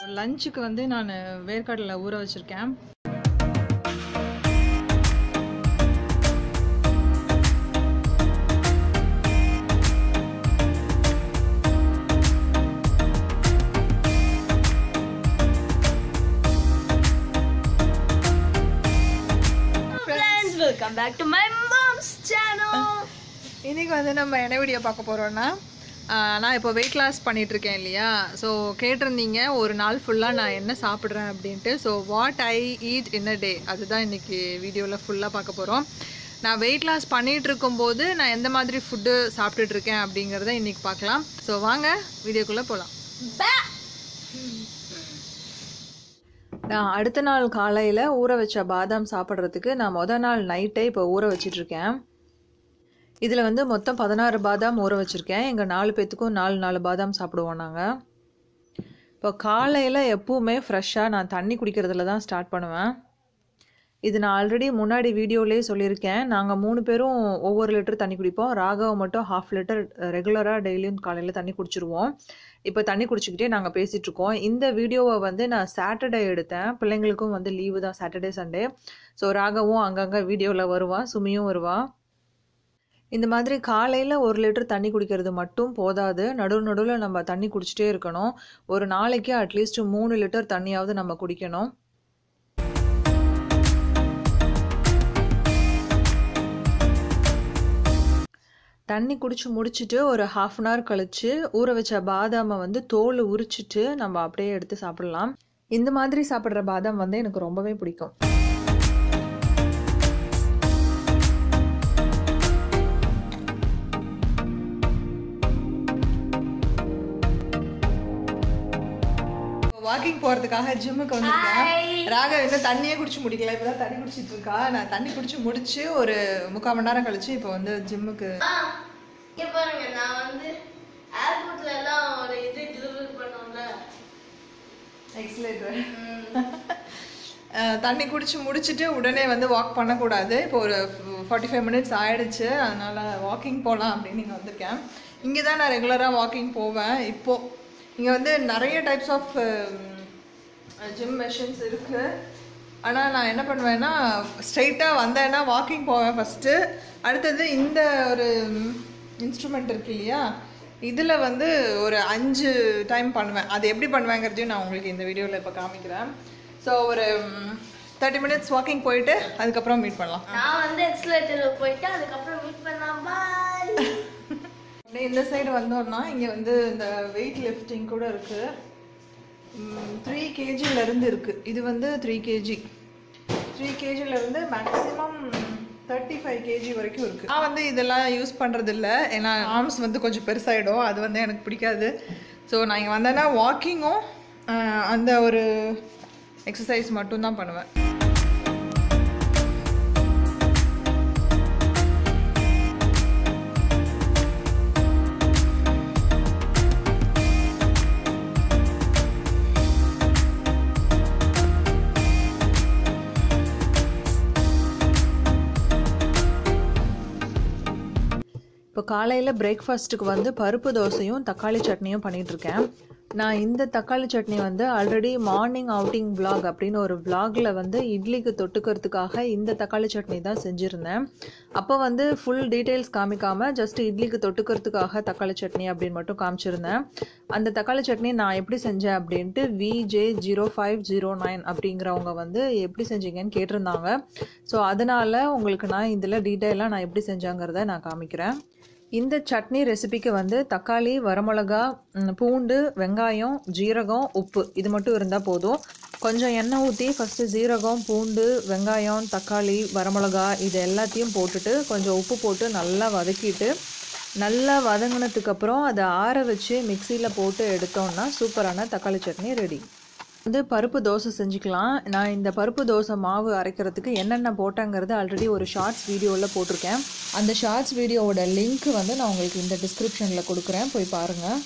லஞ்சுக்கு வந்து நான் வேர்க்கடலை ஊற வச்சுருக்கேன் friends welcome back to my mom's channel இன்னைக்கு வந்து நம்ம என்ன வீடியோ பார்க்க போகிறோன்னா நான் இப்போ வெயிட் லாஸ் பண்ணிட்டு இருக்கேன் இல்லையா ஸோ கேட்டிருந்தீங்க ஒரு நாள் ஃபுல்லாக நான் என்ன சாப்பிட்றேன் அப்படின்ட்டு so what I eat in a day அதுதான் இன்னைக்கு வீடியோவில் ஃபுல்லாக பார்க்க போகிறோம் நான் வெயிட் லாஸ் பண்ணிட்டு இருக்கும்போது நான் எந்த மாதிரி ஃபுட்டு சாப்பிட்டுட்டு இருக்கேன் அப்படிங்கிறத இன்னைக்கு பார்க்கலாம் ஸோ வாங்க வீடியோக்குள்ளே போகலாம் back நான் அடுத்த நாள் காலையில் ஊற வச்ச பாதாம் சாப்பிட்றதுக்கு நான் மொதல் நாள் நைட்டே இப்போ ஊற வச்சிட்ருக்கேன் இதில் வந்து மொத்தம் பதினாறு பாதாம் ஊற வச்சுருக்கேன் எங்கள் நாலு பேத்துக்கும் நாலு நாலு பாதாம் சாப்பிடுவோம் நாங்கள் இப்போ காலையில் எப்பவுமே ஃப்ரெஷ்ஷாக நான் தண்ணி குடிக்கிறதுல தான் ஸ்டார்ட் பண்ணுவேன் இது நான் ஆல்ரெடி முன்னாடி வீடியோலேயே சொல்லியிருக்கேன் நாங்கள் மூணு பேரும் ஒவ்வொரு லிட்டர் தண்ணி குடிப்போம் ராகவ மட்டும் ஹாஃப் லிட்டர் ரெகுலராக டெய்லியும் காலையில் தண்ணி குடிச்சிருவோம் இப்போ தண்ணி குடிச்சிக்கிட்டே நாங்கள் பேசிகிட்டு இருக்கோம் இந்த வீடியோவை வந்து நான் சாட்டர்டே எடுத்தேன் பிள்ளைங்களுக்கும் வந்து லீவு தான் சாட்டர்டே சண்டே ஸோ ராகவும் அங்கங்கே வீடியோவில் வருவான் சுமியும் வருவான் இந்த மாதிரி காலையில் ஒரு லிட்டர் தண்ணி குடிக்கிறது மட்டும் போதாது நடு நடுவில் நம்ம தண்ணி குடிச்சிட்டே இருக்கணும் ஒரு நாளைக்கு அட்லீஸ்ட் மூணு லிட்டர் தண்ணியாவது நம்ம குடிக்கணும் தண்ணி குடிச்சு முடிச்சுட்டு ஒரு ஹாஃப் அன் ஹவர் கழிச்சு ஊற வச்ச பாதாமை வந்து தோல் உரிச்சிட்டு நம்ம அப்படியே எடுத்து சாப்பிடலாம் இந்த மாதிரி சாப்பிட்ற பாதாம் வந்து எனக்கு ரொம்பவே பிடிக்கும் வாக்கிங் போறதுக்காக ஜிம்முக்கு வந்திருக்கேன் ராகவ் இன்னும் தண்ணியே குடிச்சு முடிக்கல இப்பதான் தண்ணி குடிச்சிட்டு இருக்கா நான் தண்ணி குடிச்சு முடிச்சு ஒரு முக்கால் மணி நேரம் கழிச்சு இப்போ வந்து ஜிம்முக்கு இங்க பாருங்க நான் வந்து ஏர்போர்ட்ல எல்லாம் ஒரு இது டெலிவரி பண்ணோம்ல எக்ஸலேட்டர் தண்ணி குடிச்சு முடிச்சுட்டு உடனே வந்து வாக் பண்ணக்கூடாது இப்போ ஒரு ஃபார்ட்டி ஃபைவ் மினிட்ஸ் ஆயிடுச்சு அதனால வாக்கிங் போகலாம் அப்படின்னு இங்கே வந்திருக்கேன் இங்கே தான் நான் ரெகுலராக வாக்கிங் போவேன் இப்போது இங்கே வந்து நிறைய டைப்ஸ் ஆஃப் ஜிம் மெஷின்ஸ் இருக்குது ஆனால் நான் என்ன பண்ணுவேன்னா ஸ்ட்ரைட்டாக வந்தேன்னா வாக்கிங் போவேன் ஃபஸ்ட்டு அடுத்தது இந்த ஒரு இன்ஸ்ட்ருமெண்ட் இருக்கு இல்லையா இதில் வந்து ஒரு அஞ்சு டைம் பண்ணுவேன் அது எப்படி பண்ணுவேங்கிறதையும் நான் உங்களுக்கு இந்த வீடியோவில் இப்போ காமிக்கிறேன் ஸோ ஒரு தேர்ட்டி மினிட்ஸ் வாக்கிங் போயிட்டு அதுக்கப்புறம் மீட் பண்ணலாம் நான் வந்து எக்ஸலேட்டர்ல போயிட்டு அதுக்கப்புறம் மீட் பண்ணலாம் பாய் அப்படியே இந்த சைடு வந்தோம்னா இங்கே வந்து இந்த வெயிட் லிஃப்டிங் கூட இருக்குது த்ரீ கேஜிலேருந்து இருக்குது இது வந்து த்ரீ கேஜி த்ரீ கேஜிலேருந்து மேக்ஸிமம் தேர்ட்டி ஃபைவ் கேஜி வரைக்கும் இருக்குது நான் வந்து இதெல்லாம் யூஸ் பண்ணுறது இல்லை ஏன்னா ஆர்ம்ஸ் வந்து கொஞ்சம் பெருசாகிடும் அது வந்து எனக்கு பிடிக்காது ஸோ நான் இங்கே வந்தேன்னா வாக்கிங்கும் அந்த ஒரு எக்ஸசைஸ் மட்டும்தான் பண்ணுவேன் இப்போ காலையில் பிரேக்ஃபாஸ்ட்டுக்கு வந்து பருப்பு தோசையும் தக்காளி சட்னியும் பண்ணிட்டு இருக்கேன் நான் இந்த தக்காளி சட்னி வந்து ஆல்ரெடி மார்னிங் அவுட்டிங் vlog அப்படின்னு ஒரு vlogல வந்து இட்லிக்கு தொட்டுக்கிறதுக்காக இந்த தக்காளி சட்னி தான் செஞ்சுருந்தேன் அப்போ வந்து ஃபுல் டீட்டெயில்ஸ் காமிக்காமல் ஜஸ்ட் இட்லிக்கு தொட்டுக்கிறதுக்காக தக்காளி சட்னி அப்படின்னு மட்டும் காமிச்சிருந்தேன் அந்த தக்காளி சட்னி நான் எப்படி செஞ்சேன் அப்படின்ட்டு VJ zero five zero nine அப்படிங்கிறவங்க வந்து எப்படி செஞ்சீங்கன்னு கேட்டிருந்தாங்க ஸோ அதனால் உங்களுக்கு நான் இதில் டீட்டெயிலாக நான் எப்படி செஞ்சாங்கிறத நான் காமிக்கிறேன் இந்த சட்னி ரெசிபிக்கு வந்து தக்காளி வரமிளகா ம், பூண்டு வெங்காயம் ஜீரகம் உப்பு இது மட்டும் இருந்தால் போதும் கொஞ்சம் எண்ணெய் ஊற்றி ஃபஸ்ட்டு ஜீரகம் பூண்டு வெங்காயம் தக்காளி வரமிளகா இது எல்லாத்தையும் போட்டுட்டு கொஞ்சம் உப்பு போட்டு நல்லா வதக்கிட்டு நல்லா வதங்கினதுக்கு அப்புறம் அதை ஆற வச்சு மிக்சியில் போட்டு எடுத்தோம்னா சூப்பரான தக்காளி சட்னி ரெடி வந்து பருப்பு தோசை செஞ்சுக்கலாம் நான் இந்த பருப்பு தோசை மாவு அரைக்கிறதுக்கு என்னென்ன போட்டேங்கிறது ஆல்ரெடி ஒரு ஷார்ட்ஸ் வீடியோவில் போட்டிருக்கேன் அந்த ஷார்ட்ஸ் வீடியோவோட லிங்க் வந்து நான் உங்களுக்கு இந்த டிஸ்கிரிப்ஷனில் கொடுக்குறேன் போய் பாருங்கள்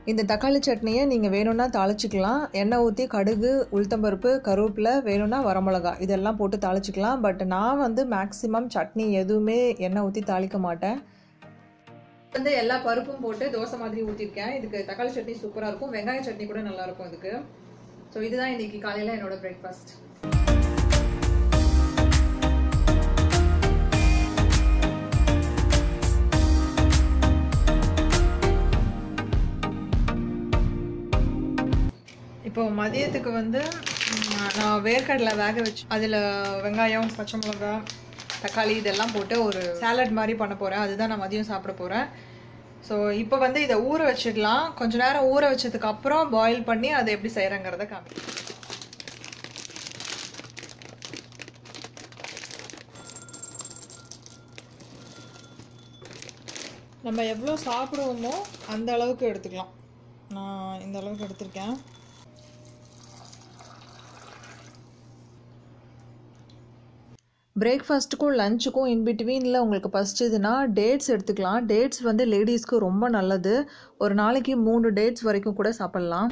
இந்த தக்காளி சட்னியை நீங்கள் வேணும்னா தாளிச்சிக்கலாம் எண்ணெய் ஊற்றி கடுகு உளுத்தம்பருப்பு கருவேப்பிலை வேணும்னா வரமிளகா இதெல்லாம் போட்டு தாளிச்சிக்கலாம் பட் நான் வந்து மேக்ஸிமம் சட்னி எதுவுமே எண்ணெய் ஊற்றி தாளிக்க மாட்டேன் வந்து எல்லா பருப்பும் போட்டு தோசை மாதிரி ஊற்றிருக்கேன் இதுக்கு தக்காளி சட்னி சூப்பராக இருக்கும் வெங்காய சட்னி கூட நல்லா இருக்கும் இதுக்கு ஸோ இதுதான் இன்னைக்கு காலையில் என்னோட பிரேக்ஃபாஸ்ட் இப்போ மதியத்துக்கு வந்து ம், நான் வேர்க்கடலை வேக வச்சு அதில் வெங்காயம் பச்சை மிளகா தக்காளி இதெல்லாம் போட்டு ஒரு சாலட் மாதிரி பண்ண போகிறேன் அதுதான் நான் மதியம் சாப்பிட போகிறேன் ஸோ இப்போ வந்து இதை ஊற வச்சிடலாம் கொஞ்ச நேரம் ஊற வச்சதுக்கு அப்புறம் பாயில் பண்ணி அதை எப்படி செய்கிறேங்கிறத காமி நம்ம எவ்வளோ சாப்பிடுவோமோ அந்த அளவுக்கு எடுத்துக்கலாம் நான் இந்த அளவுக்கு எடுத்திருக்கேன் பிரேக்ஃபாஸ்ட்டுக்கும் லஞ்சுக்கும் இன்பிட்வீனில் உங்களுக்கு பசிச்சதுன்னா டேட்ஸ் எடுத்துக்கலாம் டேட்ஸ் வந்து லேடிஸ்க்கு ரொம்ப நல்லது ஒரு நாளைக்கு மூணு டேட்ஸ் வரைக்கும் கூட சாப்பிட்லாம்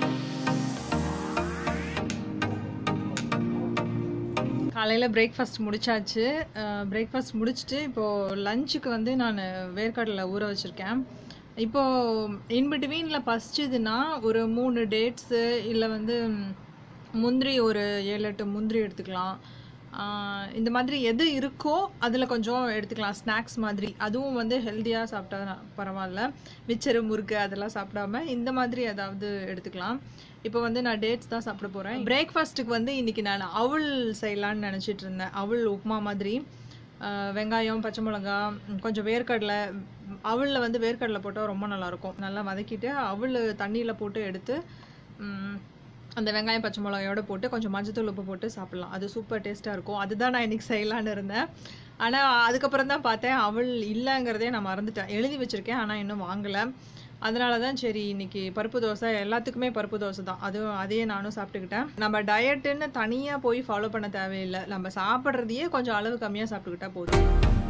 காலையில் பிரேக்ஃபாஸ்ட் முடிச்சாச்சு பிரேக்ஃபாஸ்ட் முடிச்சுட்டு இப்போது லஞ்சுக்கு வந்து நான் வேர்க்கடலை ஊற வச்சுருக்கேன் இப்போது இன்பிட்வீனில் பசிச்சதுன்னா ஒரு மூணு டேட்ஸு இல்லை வந்து ம், முந்திரி ஒரு ஏழு எட்டு முந்திரி எடுத்துக்கலாம் ஆஹ் இந்த மாதிரி எது இருக்கோ அதில் கொஞ்சம் எடுத்துக்கலாம் ஸ்நாக்ஸ் மாதிரி அதுவும் வந்து ஹெல்த்தியாக சாப்பிட்டா ந- பரவாயில்ல மிச்சரு முறுக்கு அதெல்லாம் சாப்பிடாம இந்த மாதிரி ஏதாவது எடுத்துக்கலாம் இப்போ வந்து நான் டேட்ஸ் தான் சாப்பிட போகிறேன் பிரேக்ஃபாஸ்ட்டுக்கு வந்து இன்னைக்கு நான் அவல் செய்யலான்னு நினச்சிட்டு இருந்தேன் அவல் உப்புமா மாதிரி ஆஹ் வெங்காயம் பச்சை மிளகா ம், கொஞ்சம் வேர்க்கடலை அவலில் வந்து வேர்க்கடலை போட்டால் ரொம்ப நல்லாயிருக்கும் நல்லா வதக்கிட்டு அவல் தண்ணியில் போட்டு எடுத்து ம், அந்த வெங்காயம் பச்சை மிளகாயோட போட்டு கொஞ்சம் மஞ்சத்தூள் உப்பு போட்டு சாப்பிட்லாம் அது சூப்பர் டேஸ்ட்டாக இருக்கும் அதுதான் நான் இன்னைக்கு செய்யலான்னு இருந்தேன் ஆனால் அதுக்கப்புறம் தான் பார்த்தேன் அவள் இல்லைங்கிறதே நான் மறந்துட்டேன் எழுதி வச்சுருக்கேன் ஆனால் இன்னும் வாங்கலை அதனால தான் சரி இன்னைக்கு பருப்பு தோசை எல்லாத்துக்குமே பருப்பு தோசை தான் அதுவும் அதையே நானும் சாப்பிட்டுக்கிட்டேன் நம்ம டயட்டுன்னு தனியாக போய் ஃபாலோ பண்ண தேவையில்லை நம்ம சாப்பிட்றதையே கொஞ்சம் அளவு கம்மியாக சாப்பிட்டுக்கிட்டா போதும்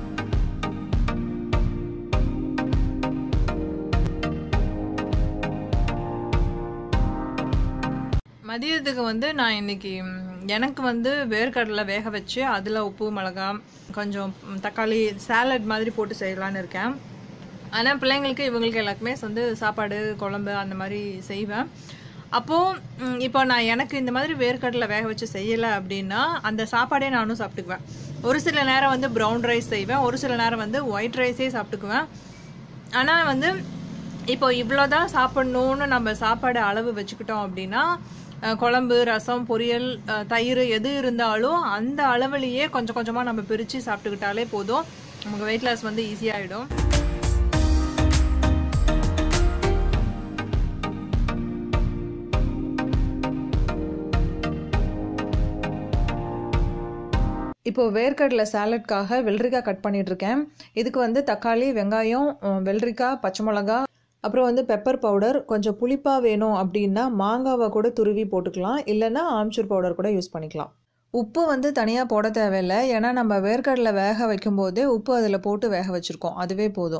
மதியத்துக்கு வந்து நான் இன்னைக்கு ம், எனக்கு வந்து வேர்க்கடலை வேக வச்சு அதில் உப்பு மிளகா கொஞ்சம் ம், தக்காளி சாலட் மாதிரி போட்டு செய்யலான்னு இருக்கேன் ஆனால் பிள்ளைங்களுக்கு இவங்களுக்கு எல்லாருக்குமே வந்து சாப்பாடு குழம்பு அந்த மாதிரி செய்வேன் அப்போது இப்போ நான் எனக்கு இந்த மாதிரி வேர்க்கடலை வேக வச்சு செய்யலை அப்படின்னா அந்த சாப்பாடே நானும் சாப்பிட்டுக்குவேன் ஒரு சில நேரம் வந்து ப்ரௌன் ரைஸ் செய்வேன் ஒரு சில நேரம் வந்து ஒயிட் ரைஸே சாப்பிட்டுக்குவேன் ஆனால் வந்து இப்போ இவ்வளோதான் சாப்பிடணும்னு நம்ம சாப்பாடு அளவு வச்சுக்கிட்டோம் அப்படின்னா அஹ், குழம்பு ரசம் பொரியல் அஹ், தயிர் எது இருந்தாலும் அந்த அளவுலேயே கொஞ்சம் கொஞ்சமாக நம்ம பிரித்து சாப்பிட்டுக்கிட்டாலே போதும் நமக்கு வெயிட் லாஸ் வந்து ஈஸியாகிடும் இப்போ வேர்க்கடலை சாலட்காக வெள்ளரிக்காய் கட் பண்ணிட்டு இருக்கேன் இதுக்கு வந்து தக்காளி வெங்காயம் அஹ், வெள்ளரிக்காய் பச்சை மிளகா அப்புறம் வந்து பெப்பர் பவுடர் கொஞ்சம் புளிப்பாக வேணும் அப்படின்னா மாங்காவை கூட துருவி போட்டுக்கலாம் இல்லைன்னா ஆம்ச்சூர் பவுடர் கூட யூஸ் பண்ணிக்கலாம் உப்பு வந்து தனியாக போட தேவையில்லை ஏன்னா நம்ம வேர்க்கடலை வேக வைக்கும்போதே உப்பு அதில் போட்டு வேக வச்சுருக்கோம் அதுவே போதும்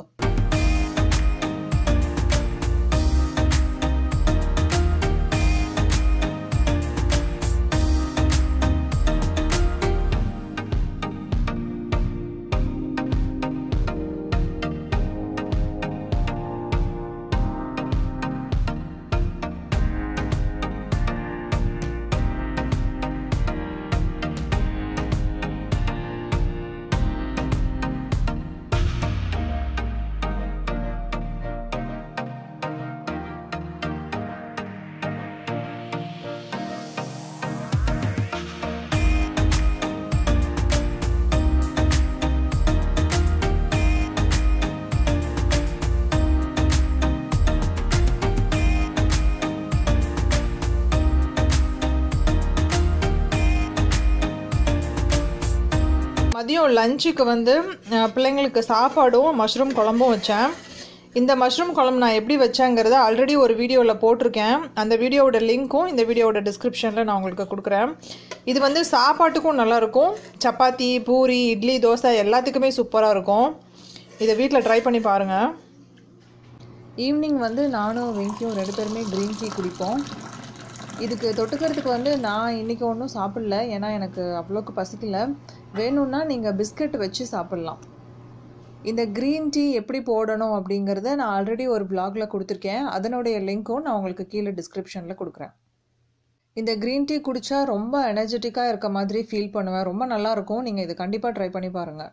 மதியம் லஞ்சுக்கு வந்து அஹ், பிள்ளைங்களுக்கு சாப்பாடும் மஷ்ரூம் குழம்பும் வச்சேன் இந்த மஷ்ரூம் குழம்பு நான் எப்படி வச்சேங்கிறத ஆல்ரெடி ஒரு வீடியோவில் போட்டிருக்கேன் அந்த வீடியோவோட லிங்க்கும் இந்த வீடியோவோட டிஸ்கிரிப்ஷனில் நான் உங்களுக்கு கொடுக்குறேன் இது வந்து சாப்பாட்டுக்கும் நல்லாயிருக்கும் சப்பாத்தி பூரி இட்லி தோசை எல்லாத்துக்குமே சூப்பராக இருக்கும் இதை வீட்டில் ட்ரை பண்ணி பாருங்கள் ஈவினிங் வந்து நானும் வெங்கியும் ரெண்டு பேருமே க்ரீன் டீ குடிப்போம் இதுக்கு தொட்டுக்கிறதுக்கு வந்து நான் இன்றைக்கி ஒன்றும் சாப்பிடல ஏன்னா எனக்கு அவ்வளோக்கு பசிக்கல வேணும்னா நீங்கள் பிஸ்கட் வச்சு சாப்பிட்லாம் இந்த க்ரீன் டீ எப்படி போடணும் அப்படிங்கிறத நான் ஆல்ரெடி ஒரு vlogல கொடுத்துருக்கேன் அதனுடைய லிங்க்கும் நான் உங்களுக்கு கீழே டிஸ்கிரிப்ஷனில் கொடுக்குறேன் இந்த க்ரீன் டீ குடித்தா ரொம்ப எனர்ஜெட்டிக்காக இருக்க மாதிரி ஃபீல் பண்ணுவேன் ரொம்ப நல்லாயிருக்கும் நீங்கள் இது கண்டிப்பாக ட்ரை பண்ணி பாருங்கள்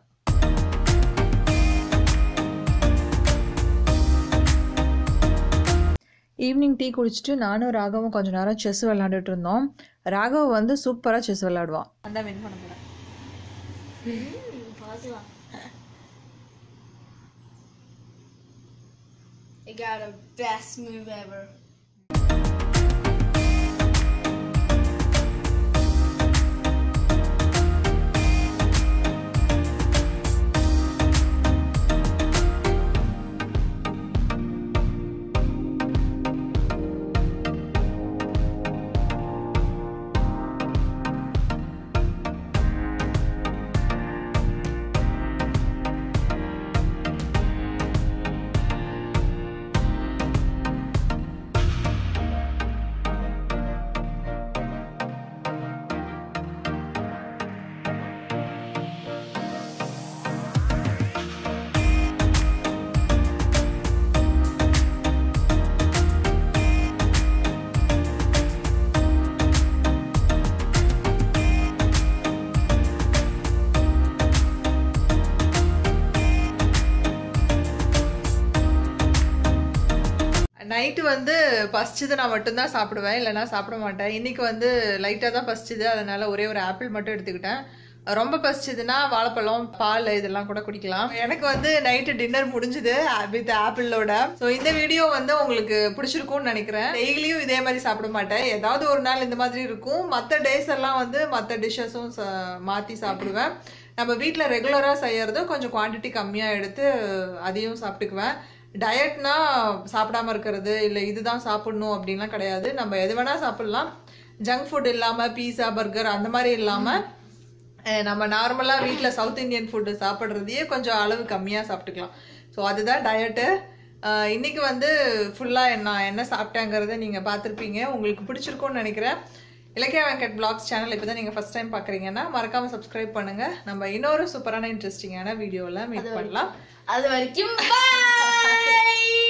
ஈவினிங் டீ குடிச்சிட்டு நானும் ராகவும் கொஞ்ச நேரம் செஸ் விளையாண்டுட்டு இருந்தோம் ராகவ் வந்து சூப்பராக செஸ் விளையாடுவான் அதான் வின் பண்ண போறேன் பார்க்கலாம் It got a best move ever. Night வந்து பசிச்சது நான் மட்டும்தான் சாப்பிடுவேன் இல்லைன்னா சாப்பிட மாட்டேன் இன்னைக்கு வந்து லைட்டாக தான் பசிச்சுது அதனால ஒரே ஒரு ஆப்பிள் மட்டும் எடுத்துக்கிட்டேன் ரொம்ப பசிச்சதுன்னா வாழைப்பழம் பால் இதெல்லாம் கூட குடிக்கலாம் எனக்கு வந்து நைட்டு டின்னர் முடிஞ்சுது வித் ஆப்பிளோட ஸோ இந்த வீடியோ வந்து உங்களுக்கு பிடிச்சிருக்கும்னு நினைக்கிறேன் டெய்லியும் இதே மாதிரி சாப்பிட மாட்டேன் ஏதாவது ஒரு நாள் இந்த மாதிரி இருக்கும் மற்ற டேஸ் எல்லாம் வந்து மற்ற டிஷ்ஷஸும் மாற்றி சாப்பிடுவேன் நம்ம வீட்டில் ரெகுலராக செய்யறது கொஞ்சம் குவாண்டிட்டி கம்மியாக எடுத்து அதையும் சாப்பிட்டுக்குவேன் டயட்னா சாப்பிடாம இருக்கிறது இல்லை இதுதான் சாப்பிடணும் அப்படின்லாம் கிடையாது நம்ம எது வேணால் சாப்பிடலாம் ஜங்க் ஃபுட் இல்லாமல் பீஸா பர்கர் அந்த மாதிரி இல்லாமல் நம்ம நார்மலாக வீட்டில் சவுத் இந்தியன் ஃபுட்டு சாப்பிட்றதையே கொஞ்சம் அளவு கம்மியாக சாப்பிட்டுக்கலாம் ஸோ அதுதான் டயட்டு இன்னைக்கு வந்து ஃபுல்லாக நான் என்ன சாப்பிட்டேங்கிறத நீங்கள் பார்த்துருப்பீங்க உங்களுக்கு பிடிச்சிருக்கும்னு நினைக்கிறேன் இலக்கிய வெங்கட் பிளாக்ஸ் சேனல் இப்போ தான் நீங்கள் ஃபஸ்ட் டைம் பார்க்குறீங்கன்னா மறக்காமல் சப்ஸ்கிரைப் பண்ணுங்கள் நம்ம இன்னொரு சூப்பரான இன்ட்ரெஸ்டிங்கான வீடியோவில் மீட் பண்ணலாம் அது வரைக்கும் bye